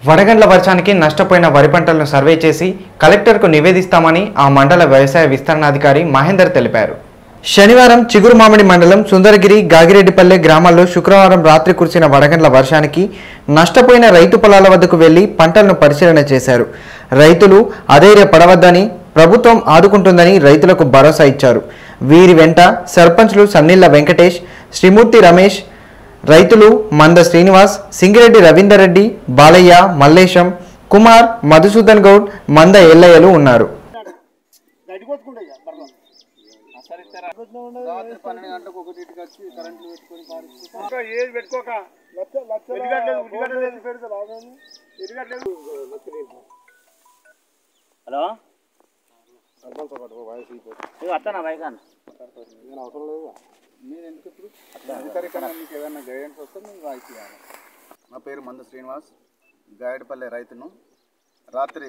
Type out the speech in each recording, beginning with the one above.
వడగండ్ల వర్షానికి నష్టపోయిన వరి పంటలను సర్వే చేసి కలెక్టర్కు నివేదిస్తామని ఆ మండల వ్యవసాయ విస్తరణాధికారి మహేందర్ తెలిపారు శనివారం చిగురుమామిడి మండలం సుందరగిరి గాగిరెడ్డిపల్లె గ్రామాల్లో శుక్రవారం రాత్రి కురిసిన వడగండ్ల వర్షానికి నష్టపోయిన రైతు పొలాల వద్దకు వెళ్లి పంటలను పరిశీలన చేశారు రైతులు అధైర్యపడవద్దని ప్రభుత్వం ఆదుకుంటుందని రైతులకు భరోసా ఇచ్చారు వీరి వెంట సర్పంచ్లు సన్నిళ్ల వెంకటేష్ శ్రీమూర్తి రమేష్ రైతులు మంద శ్రీనివాస్ సింగిరెడ్డి రవీందర్ రెడ్డి బాలయ్య మల్లేశం కుమార్ మధుసూదన్ గౌడ్ మంద ఎల్లయ్యలు ఉన్నారు రాత్రి పన్నెండు గంటలకు ఒకటింటికి వచ్చి కరెంట్లు పెట్టుకొని పారిస్తే ఇంకా ఏది పెట్టుకోక ఎదిగట్లేదు ఉడిగట్లేదు ఎదిగట్లేదు హలో ఇదిగో వస్తానా బైకాన్ నేను అవసరం లేదు నేను ఎందుకు ఇప్పుడు అధికారికంగా మీకు ఏదైనా గైడెన్స్ వస్తే నేను రాయితీ ఇవ్వాలి. నా పేరు మంద శ్రీనివాస్ గాయడపల్లె రైతును రాత్రి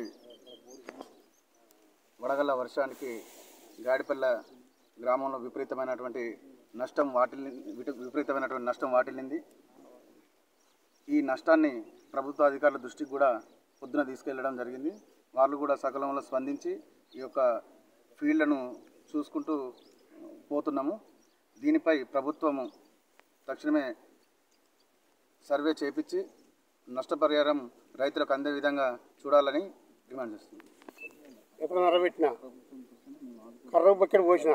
వడగళ్ళ వర్షానికి గాడిపల్లె గ్రామంలో విపరీతమైనటువంటి నష్టం వాటిల్లి విట- విపరీతమైనటువంటి నష్టం వాటిల్లింది ఈ నష్టాన్ని ప్రభుత్వ అధికారుల దృష్టికి కూడా పొద్దున తీసుకెళ్ళడం జరిగింది వాళ్ళు కూడా సకాలంలో స్పందించి ఈ యొక్క ఫీల్డ్ను చూసుకుంటూ పోతున్నాము దీనిపై ప్రభుత్వము తక్షణమే సర్వే చేపించి నష్టపరిహారం రైతులకు అందే విధంగా చూడాలని డిమాండ్ చేస్తుంది ఎప్పుడు నరబెట్టిన కర్ర బకెట్ పోసిన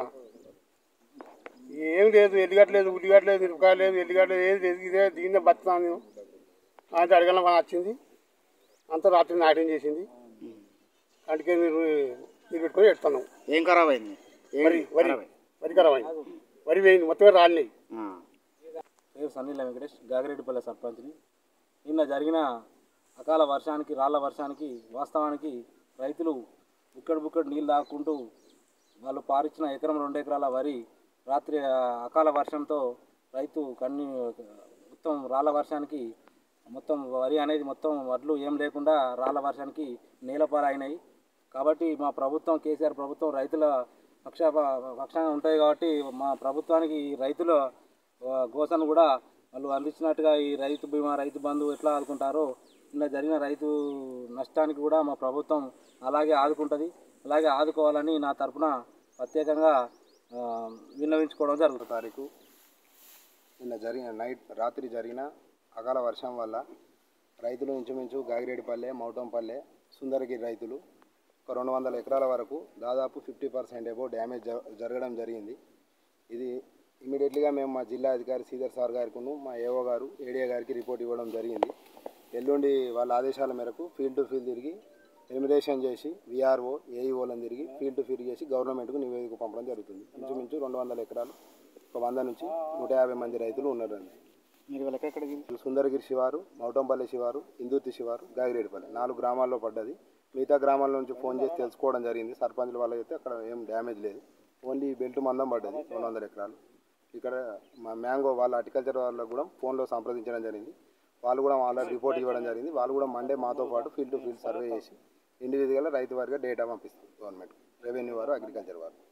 ఏం లేదు ఎల్లిగట్లేదు ఉల్లిగట్లేదు మిరపకాయ లేదు ఎల్లిగట్లేదు ఏది లేదు ఇదే దీన్నే బతున్నాను నేను అంటే అడగల పని వచ్చింది అంతా రాత్రి నాట్యం చేసింది అందుకే మీరు మీరు పెట్టుకొని పెడుతున్నాం ఏం ఖరాబ్ అయింది ఏం వరి వరి ఖరాబ్ అయింది? వరి ఖరాబ్ అయింది వరి వేయింది మొత్తం రాలినాయి ఆ. పేరు సన్నీల వెంకటేష్ గాగిరెడ్డిపల్లె సర్పంచ్ని నిన్న జరిగిన అకాల వర్షానికి రాళ్ల వర్షానికి వాస్తవానికి రైతులు బుక్కడు బుక్కడు నీళ్ళు తాకుంటూ వాళ్ళు పారిచ్చిన ఎకరం రెండు ఎకరాల వరి రాత్రి ఆ, అకాల వర్షంతో రైతు కన్ని మొత్తం రాళ్ల వర్షానికి మొత్తం వరి అనేది మొత్తం వడ్లు ఏం లేకుండా రాళ్ల వర్షానికి నేలపాలైనాయి కాబట్టి మా ప్రభుత్వం కేసీఆర్ ప్రభుత్వం రైతుల పక్ష పక్షాన ఉంటాయి కాబట్టి మా ప్రభుత్వానికి ఈ రైతుల ఆ, గోసను కూడా వాళ్ళు అందించినట్టుగా ఈ రైతు బీమా రైతు బంధు ఎట్లా ఆదుకుంటారో నిన్న జరిగిన రైతు నష్టానికి కూడా మా ప్రభుత్వం అలాగే ఆదుకుంటుంది అలాగే ఆదుకోవాలని నా తరపున ప్రత్యేకంగా ఆ, విన్నవించుకోవడం జరుగుతుంది తారీఖు నిన్న జరిగిన నైట్ రాత్రి జరిగిన అకాల వర్షం వల్ల రైతులు ఇంచుమించు గాగిరెడ్డిపల్లె మౌటంపల్లె సుందరగిరి రైతులు ఒక రెండు వందల ఎకరాల వరకు దాదాపు ఫిఫ్టీ పర్సెంట్ ఏవో డ్యామేజ్ జ- జరగడం జరిగింది ఇది ఇమీడియట్లీగా మేము మా జిల్లా అధికారి శ్రీధర్ సార్ గారికి మా ఏఓ గారు ఏడిఏ గారికి రిపోర్ట్ ఇవ్వడం జరిగింది ఎల్లుండి వాళ్ళ ఆదేశాల మేరకు ఫీల్డ్ టు ఫీల్డ్ తిరిగి ఎలిమినేషన్ చేసి విఆర్ఓ ఏఈఓలను తిరిగి ఫీల్డ్ టు ఫీల్డ్ చేసి గవర్నమెంట్కు నివేదిక పంపడం జరుగుతుంది ఇంచుమించు రెండు వందల ఎకరాలు ఒక వంద నుంచి నూట యాభై మంది రైతులు ఉన్నారండి మీరు వీళ్ళకి ఎక్కడ సుందరగిరి శివారు మౌటంపల్లి శివారు ఇందుర్తి శివారు గాగిరెడ్డిపల్లి నాలుగు గ్రామాల్లో పడ్డది మిగతా గ్రామాల నుంచి ఫోన్ చేసి తెలుసుకోవడం జరిగింది సర్పంచుల వాళ్ళకి అయితే అక్కడ ఏం డ్యామేజ్ లేదు ఓన్లీ బెల్ట్ మందం పడ్డది రెండు వందల ఎకరాలు ఇక్కడ మా మ్యాంగో వాళ్ళ అగ్రికల్చర్ వాళ్ళకు కూడా ఫోన్లో సంప్రదించడం జరిగింది వాళ్ళు కూడా వాళ్ళ రిపోర్ట్ ఇవ్వడం జరిగింది వాళ్ళు కూడా మండే మాతో పాటు ఫీల్డ్ టు ఫీల్డ్ సర్వే చేసి ఇండివిజువల్గా రైతు వారిగా డేటా పంపిస్తారు గవర్నమెంట్ రెవెన్యూ వారు అగ్రికల్చర్ వారు